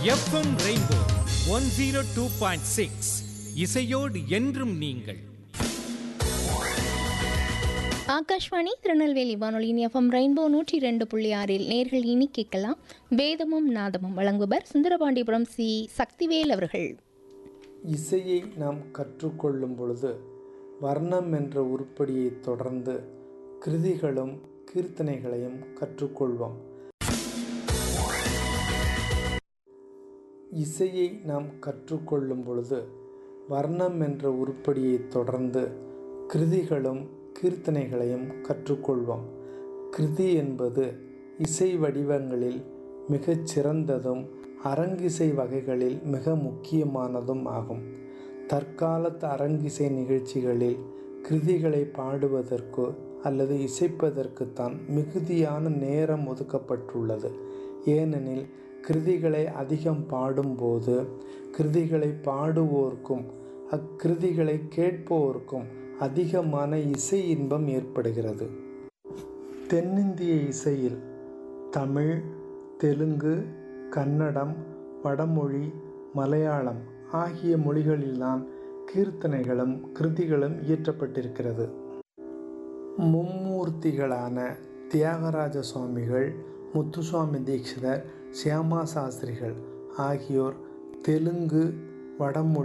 FM rainbow one zero two point six இசையோடு என்றும் நீங்கள் ஆகாஷ்வாணி திருநெல்வேலி வானொலியின் எஃப்எம் ரெயின்போ நூற்றி ரெண்டு புள்ளி ஆறில் நேர்கள் இனி கேட்கலாம் வேதமும் நாதமும் வழங்குவர் சுந்தரபாண்டியபுரம் சி சக்திவேல் அவர்கள் இசையை நாம் கற்றுக்கொள்ளும் பொழுது வர்ணம் என்ற உருப்படியை தொடர்ந்து கிருதிகளும் கீர்த்தனைகளையும் கற்றுக்கொள்வோம் இசையை நாம் கற்றுக்கொள்ளும் பொழுது வர்ணம் என்ற உருப்படியை தொடர்ந்து கிருதிகளும் கீர்த்தனைகளையும் கற்றுக்கொள்வோம் கிருதி என்பது இசை வடிவங்களில் மிகச் சிறந்ததும் அரங்கிசை வகைகளில் மிக முக்கியமானதும் ஆகும் தற்காலத்து அரங்கிசை நிகழ்ச்சிகளில் கிருதிகளை பாடுவதற்கு அல்லது இசைப்பதற்குத்தான் மிகுதியான நேரம் ஒதுக்கப்பட்டுள்ளது ஏனெனில் கிருதிகளை அதிகம் பாடும்போது கிருதிகளை பாடுவோர்க்கும் அக்கிருதிகளை கேட்போருக்கும் அதிகமான இசை இன்பம் ஏற்படுகிறது தென்னிந்திய இசையில் தமிழ் தெலுங்கு கன்னடம் வடமொழி மலையாளம் ஆகிய மொழிகளில்தான் கீர்த்தனைகளும் கிருதிகளும் இயற்றப்பட்டிருக்கிறது மும்மூர்த்திகளான தியாகராஜ சுவாமிகள் முத்துசுவாமி தீட்சிதர் சியாமா சாஸ்திரிகள் ஆகியோர் தெலுங்கு வடமொழி